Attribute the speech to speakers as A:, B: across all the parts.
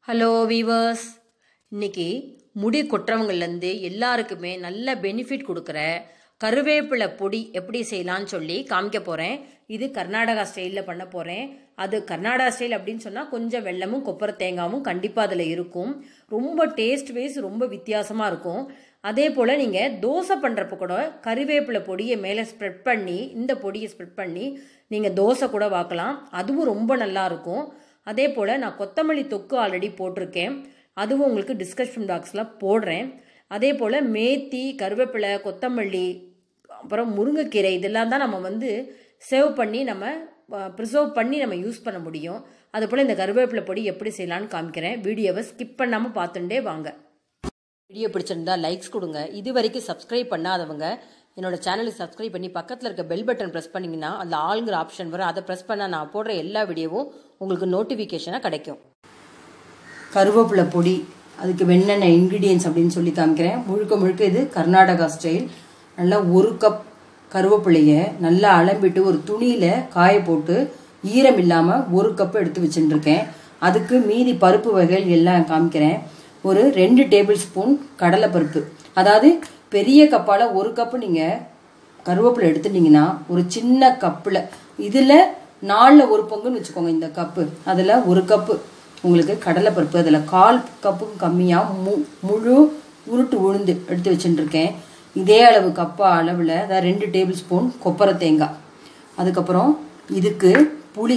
A: hello viewers இன்னைக்கு முடி கொட்டுறவங்கலேருந்து எல்லாருக்குமே நல்ல பெனிஃபிட் கொடுக்குற கருவேப்பிலை பொடி எப்படி செய்யலாம்னு சொல்லி காமிக்க போகிறேன் இது கர்நாடகா ஸ்டைலில் பண்ண போகிறேன் அது கர்நாடகா ஸ்டைல் அப்படின்னு சொன்னால் கொஞ்சம் வெல்லமும் கொப்பரை தேங்காவும் கண்டிப்பாக அதில் இருக்கும் ரொம்ப டேஸ்ட் வைஸ் ரொம்ப வித்தியாசமாக இருக்கும் அதே போல் நீங்கள் தோசை பண்ணுறப்ப கூட கருவேப்பிலை பொடியை மேலே ஸ்ப்ரெட் பண்ணி இந்த பொடியை ஸ்ப்ரெட் பண்ணி நீங்கள் தோசை கூட வாக்கலாம் அதுவும் ரொம்ப நல்லா இருக்கும் அதே போல் நான் கொத்தமல்லி தொக்கு ஆல்ரெடி போட்டிருக்கேன் அதுவும் உங்களுக்கு டிஸ்கஷன் பாக்ஸில் போடுறேன் அதே போல் மேத்தி கருவேப்பிலை கொத்தமல்லி அப்புறம் முருங்கைக்கீரை இதெல்லாம் தான் நம்ம வந்து சேவ் பண்ணி நம்ம ப்ரிசர்வ் பண்ணி நம்ம யூஸ் பண்ண முடியும் அதுபோல் இந்த கருவேப்பிலை பொடி எப்படி செய்யலான்னு காமிக்கிறேன் வீடியோவை ஸ்கிப் பண்ணாமல் பார்த்துட்டே வாங்க வீடியோ பிடிச்சிருந்தா லைக்ஸ் கொடுங்க இது வரைக்கும் சப்ஸ்கிரைப் பண்ணாதவங்க என்னோட சேனலுக்கு சப்ஸ்கிரைப் பண்ணி பக்கத்தில் இருக்க பெல் பட்டன் ப்ரெஸ் பண்ணிங்கன்னா அதில் ஆளுங்கிற ஆப்ஷன் வரும் அதை ப்ரெஸ் பண்ணால் நான் போடுற எல்லா வீடியோவும் உங்களுக்கு நோட்டிஃபிகேஷனாக கிடைக்கும்
B: கருவேப்பிலை பொடி அதுக்கு என்னென்ன இன்க்ரீடியன்ஸ் அப்படின்னு சொல்லி காமிக்கிறேன் முழுக்க முழுக்க இது கர்நாடகா ஸ்டைல் நல்லா ஒரு கப் கருவேப்பிலைய நல்லா அலம்பிட்டு ஒரு துணியில் காய போட்டு ஈரம் இல்லாமல் ஒரு கப் எடுத்து வச்சுட்டுருக்கேன் அதுக்கு மீதி பருப்பு வகைகள் எல்லாம் காமிக்கிறேன் ஒரு ரெண்டு டேபிள் ஸ்பூன் கடலைப்பருப்பு அதாவது பெரிய கப்பால் ஒரு கப்பு நீங்கள் கருவேப்பிலை எடுத்துட்டீங்கன்னா ஒரு சின்ன கப்பில் இதில் நாலில் ஒரு பங்குன்னு வச்சுக்கோங்க இந்த கப்பு அதில் ஒரு கப்பு உங்களுக்கு கடலைப்பருப்பு அதில் கால் கப்புக்கு கம்மியாக மு முழு உருட்டு உளுந்து எடுத்து வச்சுட்டுருக்கேன் இதே அளவு கப்பா அளவில் அதாவது ரெண்டு டேபிள் ஸ்பூன் கொப்பரை தேங்காய் அதுக்கப்புறம் இதுக்கு புளி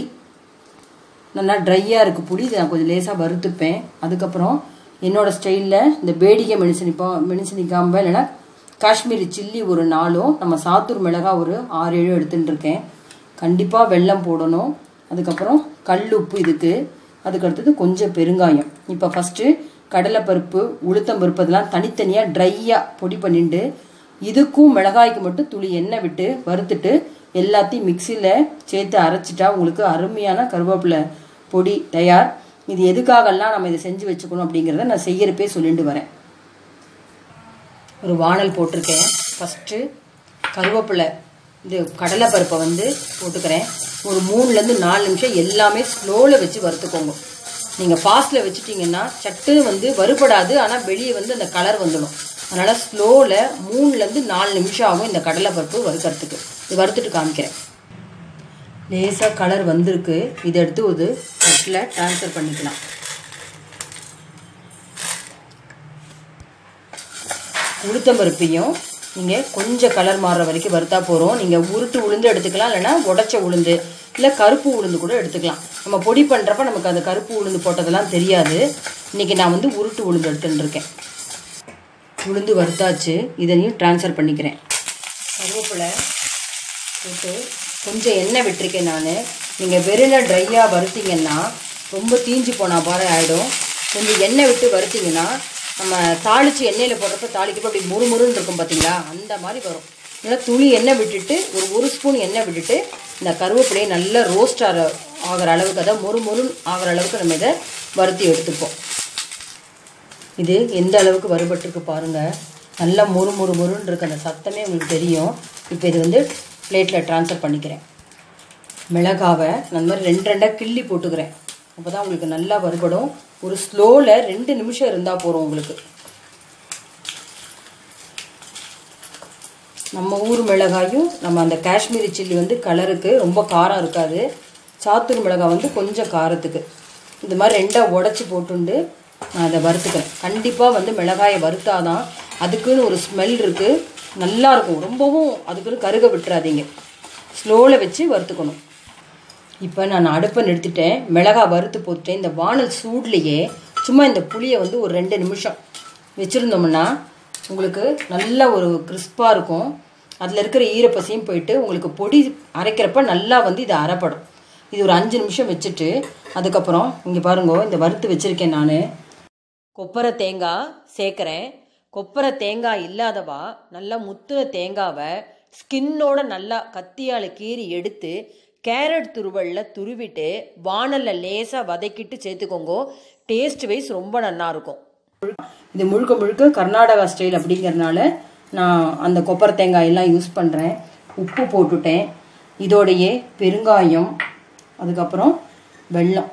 B: நல்லா ட்ரையாக இருக்குது புளி இதை நான் கொஞ்சம் லேசாக வறுத்துப்பேன் அதுக்கப்புறம் என்னோட ஸ்டைலில் இந்த பேடிகை மெணிசனிப்பா மெணிசனிக்காம்ப இல்லைன்னா காஷ்மீரி சில்லி ஒரு நாலும் நம்ம சாத்தூர் மிளகாய் ஒரு ஆறு ஏழு எடுத்துகிட்டு இருக்கேன் கண்டிப்பாக வெல்லம் போடணும் அதுக்கப்புறம் கல் உப்பு இதுக்கு அதுக்கு அடுத்தது கொஞ்சம் பெருங்காயம் இப்போ ஃபஸ்ட்டு கடலைப்பருப்பு உளுத்தம்பருப்பு அதெல்லாம் தனித்தனியாக ட்ரையாக பொடி பண்ணிட்டு இதுக்கும் மிளகாய்க்கு மட்டும் துளி எண்ணெய் விட்டு வறுத்துட்டு எல்லாத்தையும் மிக்சியில் சேர்த்து அரைச்சிட்டா உங்களுக்கு அருமையான கருவேப்பிலை பொடி தயார் இது எதுக்காகலாம் நம்ம இதை செஞ்சு வச்சுக்கணும் அப்படிங்கிறத நான் செய்யறப்பே சொல்லிட்டு வரேன் ஒரு வானல் போட்டிருக்கேன் ஃபஸ்ட்டு கருவேப்பிலை இது கடலைப்பருப்பை வந்து போட்டுக்கிறேன் ஒரு மூணுலேருந்து நாலு நிமிஷம் எல்லாமே ஸ்லோவில் வச்சு வறுத்துக்கோங்க நீங்கள் ஃபாஸ்ட்டில் வச்சுட்டிங்கன்னா சட்டு வந்து வறுபடாது ஆனால் வெளியே வந்து அந்த கலர் வந்துடும் அதனால் ஸ்லோவில் மூணுலேருந்து நாலு நிமிஷம் ஆகும் இந்த கடலைப்பருப்பு வறுக்கிறதுக்கு இது வறுத்துட்டு காமிக்கிறேன் லேசாக கலர் வந்திருக்கு இதை எடுத்து ஒரு தட்டில் ட்ரான்ஸ்ஃபர் பண்ணிக்கலாம் உளுத்தம்பருப்பையும் நீங்கள் கொஞ்சம் கலர் மாறுற வரைக்கும் வறுத்தா போகிறோம் நீங்கள் உருட்டு உளுந்து எடுத்துக்கலாம் இல்லைனா உடச்ச உளுந்து இல்லை கருப்பு உளுந்து கூட எடுத்துக்கலாம் நம்ம பொடி பண்ணுறப்ப நமக்கு அந்த கருப்பு உளுந்து போட்டதெல்லாம் தெரியாது இன்றைக்கி நான் வந்து உருட்டு உளுந்து எடுத்துட்டுருக்கேன் உளுந்து வறுத்தாச்சு இதையும் ட்ரான்ஸ்ஃபர் பண்ணிக்கிறேன் கருவேப்பிலை போட்டு கொஞ்சம் எண்ணெய் விட்டுருக்கேன் நான் நீங்கள் வெறும் ட்ரையாக வறுத்தீங்கன்னா ரொம்ப தீஞ்சு போனால் பாரு ஆகிடும் கொஞ்சம் எண்ணெய் விட்டு வறுத்தீங்கன்னா நம்ம தாளித்து எண்ணெயில் போடுறப்ப தாளிக்கப்போ அப்படி முறுமுறுன்னு இருக்கும் பார்த்தீங்களா அந்த மாதிரி வரும் நல்லா துளி எண்ணெய் விட்டுட்டு ஒரு ஒரு ஸ்பூன் எண்ணெய் விட்டுட்டு இந்த கருவேப்பிலையை நல்லா ரோஸ்ட் ஆகிற ஆகிற அளவுக்கு அதாவது மொறு மொறு ஆகிற அளவுக்கு நம்ம இதை வறுத்தி எடுத்துப்போம் இது எந்த அளவுக்கு வறுபட்டுருக்கு பாருங்கள் நல்லா மொறு மொறு மொறுன்னு இருக்கு அந்த சத்தமே உங்களுக்கு தெரியும் இப்போ இது வந்து பிளேட்டில் ட்ரான்ஸ்ஃபர் பண்ணிக்கிறேன் மிளகாவை நான் அந்த மாதிரி ரெண்டு ரெண்டாக கிள்ளி போட்டுக்கிறேன் அப்போ தான் உங்களுக்கு நல்லா வறுபடும் ஒரு ஸ்லோவில் ரெண்டு நிமிஷம் இருந்தால் போகிறோம் உங்களுக்கு நம்ம ஊர் மிளகாயும் நம்ம அந்த காஷ்மீரி சில்லி வந்து கலருக்கு ரொம்ப காரம் இருக்காது சாத்தூர் மிளகாய் வந்து கொஞ்சம் காரத்துக்கு இந்த மாதிரி ரெண்டாக உடச்சி போட்டுண்டு நான் அதை வறுத்துக்கிறேன் கண்டிப்பாக வந்து மிளகாயை வறுத்தாதான் அதுக்குன்னு ஒரு ஸ்மெல் இருக்குது நல்லாயிருக்கும் ரொம்பவும் அதுக்குன்னு கருக விட்டுறாதீங்க ஸ்லோவில் வச்சு வறுத்துக்கணும் இப்போ நான் அடுப்பை நிறுத்திட்டேன் மிளகாய் வறுத்து போட்டுட்டேன் இந்த வானல் சூட்லேயே சும்மா இந்த புளியை வந்து ஒரு ரெண்டு நிமிஷம் வச்சுருந்தோம்னா உங்களுக்கு நல்ல ஒரு கிறிஸ்பாக இருக்கும் அதில் இருக்கிற ஈரப்பசையும் போயிட்டு உங்களுக்கு பொடி அரைக்கிறப்ப நல்லா வந்து இது அரைப்படும் இது ஒரு அஞ்சு நிமிஷம் வச்சுட்டு அதுக்கப்புறம் இங்கே பாருங்க இந்த வறுத்து வச்சுருக்கேன் நான்
A: கொப்பரை தேங்காய் சேர்க்குறேன் கொப்பரை தேங்காய் இல்லாதவா நல்லா முத்துன தேங்காவை ஸ்கின்னோட நல்லா கத்தியால் கீறி எடுத்து கேரட் துருவலில் துருவிட்டு வானலில் லேசாக வதக்கிட்டு சேர்த்துக்கோங்க டேஸ்ட் வைஸ் ரொம்ப நல்லாயிருக்கும்
B: இது முழுக்க முழுக்க கர்நாடகா ஸ்டைல் அப்படிங்கிறனால நான் அந்த கொப்பரை தேங்காய் எல்லாம் யூஸ் பண்ணுறேன் உப்பு போட்டுட்டேன் இதோடையே பெருங்காயம் அதுக்கப்புறம் வெல்லம்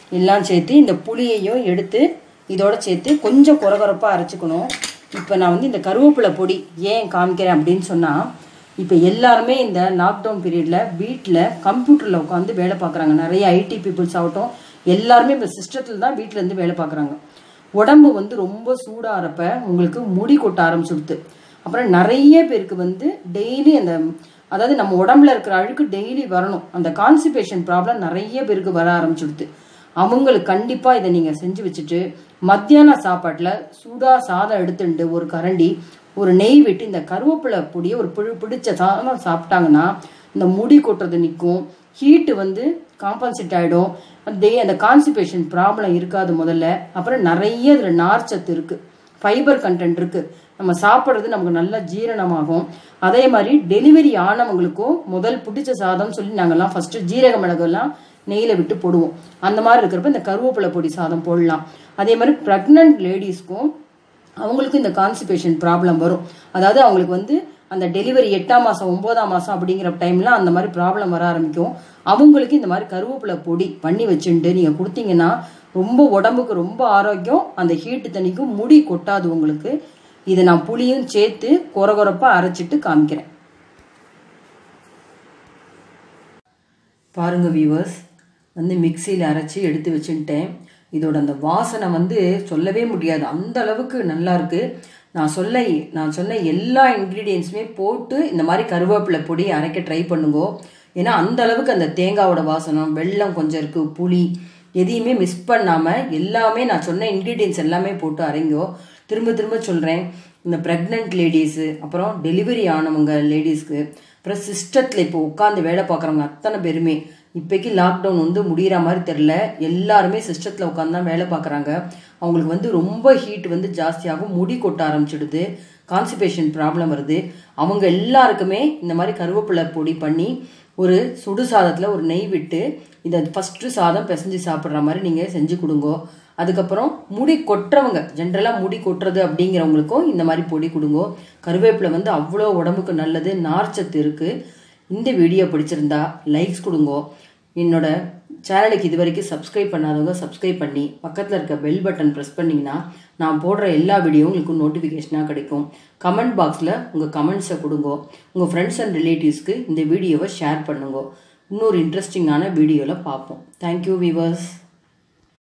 B: எல்லாம் சேர்த்து இந்த புளியையும் எடுத்து இதோட சேர்த்து கொஞ்சம் குறகுறப்பாக அரைச்சிக்கணும் இப்போ நான் வந்து இந்த கருவேப்பிலை பொடி ஏன் காமிக்கிறேன் அப்படின்னு சொன்னால் இப்போ எல்லாருமே இந்த லாக்டவுன் பீரியடில் வீட்டில் கம்ப்யூட்டரில் உட்காந்து வேலை பார்க்குறாங்க நிறைய ஐடி பீப்புள்ஸ் ஆகட்டும் எல்லாருமே இப்போ சிஸ்டத்தில் தான் வீட்டில் இருந்து வேலை பார்க்குறாங்க உடம்பு வந்து ரொம்ப சூடாகிறப்ப உங்களுக்கு முடி கொட்ட ஆரம்பிச்சுடுது அப்புறம் நிறைய பேருக்கு வந்து டெய்லி அந்த அதாவது நம்ம உடம்புல இருக்கிற அழுக்கு டெய்லி வரணும் அந்த கான்சிபேஷன் ப்ராப்ளம் நிறைய பேருக்கு வர ஆரம்பிச்சுடுது அவங்களுக்கு கண்டிப்பாக இதை நீங்கள் செஞ்சு வச்சுட்டு மத்தியான சாப்பாட்டில் சூடாக சாதம் எடுத்துட்டு ஒரு கரண்டி ஒரு நெய் விட்டு இந்த கருவேப்பிலை பொடியை ஒரு பிடி பிடிச்ச சாதம் சாப்பிட்டாங்கன்னா இந்த முடி கொட்டுறது நிற்கும் ஹீட்டு வந்து காம்பன்சேட் ஆகிடும் அந்த அந்த கான்சிபேஷன் ப்ராப்ளம் இருக்காது முதல்ல அப்புறம் நிறைய இதில் நார்ச்சத்து இருக்குது ஃபைபர் கண்டென்ட் இருக்குது நம்ம சாப்பிட்றது நமக்கு நல்லா ஜீரணமாகும் அதே மாதிரி டெலிவரி ஆனவங்களுக்கும் முதல் பிடிச்ச சாதம் சொல்லி நாங்கள்லாம் ஃபஸ்ட்டு ஜீரக மிளகுலாம் நெய்யில் விட்டு போடுவோம் அந்த மாதிரி இருக்கிறப்ப இந்த கருவேப்பிலை பொடி சாதம் போடலாம் அதே மாதிரி ப்ரெக்னென்ட் லேடிஸ்க்கும் அவங்களுக்கும் இந்த கான்ஸ்டிபேஷன் ப்ராப்ளம் வரும் அதாவது அவங்களுக்கு வந்து அந்த டெலிவரி எட்டாம் மாதம் ஒன்பதாம் மாதம் அப்படிங்கிற டைம்ல அந்த மாதிரி ப்ராப்ளம் வர ஆரம்பிக்கும் அவங்களுக்கு இந்த மாதிரி கருவேப்பிலை பொடி பண்ணி வச்சுட்டு நீங்கள் கொடுத்தீங்கன்னா ரொம்ப உடம்புக்கு ரொம்ப ஆரோக்கியம் அந்த ஹீட்டு தண்ணிக்கும் முடி கொட்டாது உங்களுக்கு இதை நான் புளியும் சேர்த்து கொரகொரப்பாக அரைச்சிட்டு காமிக்கிறேன் பாருங்க வியூவர்ஸ் வந்து மிக்சியில் அரைச்சி எடுத்து வச்சுட்டேன் இதோட அந்த வாசனை வந்து சொல்லவே முடியாது அந்த அளவுக்கு நல்லா இருக்கு நான் சொல்ல நான் சொன்ன எல்லா இன்க்ரீடியன்ஸுமே போட்டு இந்த மாதிரி கருவேப்பிலை பொடி அரைக்க ட்ரை பண்ணுங்க ஏன்னா அந்த அளவுக்கு அந்த தேங்காவோட வாசனம் வெல்லம் கொஞ்சம் இருக்கு புளி எதையுமே மிஸ் பண்ணாமல் எல்லாமே நான் சொன்ன இன்க்ரீடியன்ஸ் எல்லாமே போட்டு அரைங்கோ திரும்ப திரும்ப சொல்கிறேன் இந்த ப்ரெக்னென்ட் லேடிஸு அப்புறம் டெலிவரி ஆனவங்க லேடிஸ்க்கு அப்புறம் சிஸ்டத்தில் இப்போ உட்காந்து வேலை பார்க்குறவங்க அத்தனை பேருமே இப்போக்கி லாக்டவுன் வந்து முடிகிற மாதிரி தெரில எல்லாருமே சிஸ்டத்தில் உட்காந்து தான் வேலை பார்க்குறாங்க அவங்களுக்கு வந்து ரொம்ப ஹீட் வந்து ஜாஸ்தியாகும் முடி கொட்ட ஆரம்பிச்சிடுது கான்சிபேஷன் ப்ராப்ளம் வருது அவங்க எல்லாருக்குமே இந்த மாதிரி கருவேப்பிலை பொடி பண்ணி ஒரு சுடு சாதத்தில் ஒரு நெய் விட்டு இதை ஃபஸ்ட்டு சாதம் பிசைஞ்சு சாப்பிட்ற மாதிரி நீங்கள் செஞ்சு கொடுங்கோ அதுக்கப்புறம் முடி கொட்டுறவங்க ஜென்ரலாக முடி கொட்டுறது அப்படிங்கிறவங்களுக்கும் இந்த மாதிரி பொடி கொடுங்கோ கருவேப்பிலை வந்து அவ்வளோ உடம்புக்கு நல்லது நார்ச்சத்து இருக்குது இந்த வீடியோ பிடிச்சிருந்தா லைக்ஸ் கொடுங்கோ என்னோட சேனலுக்கு இது வரைக்கும் சப்ஸ்கிரைப் பண்ணாதவங்க சப்ஸ்கிரைப் பண்ணி பக்கத்தில் இருக்க பெல் பட்டன் ப்ரெஸ் பண்ணிங்கன்னா நான் போடுற எல்லா வீடியோவும் உங்களுக்கு நோட்டிஃபிகேஷனாக கிடைக்கும் கமெண்ட் பாக்ஸில் உங்கள் கமெண்ட்ஸை கொடுங்கோ உங்கள் ஃப்ரெண்ட்ஸ் அண்ட் ரிலேட்டிவ்ஸ்க்கு இந்த வீடியோவை ஷேர் பண்ணுங்க இன்னொரு இன்ட்ரெஸ்டிங்கான வீடியோவில் பார்ப்போம் தேங்க்யூ வீவர்ஸ்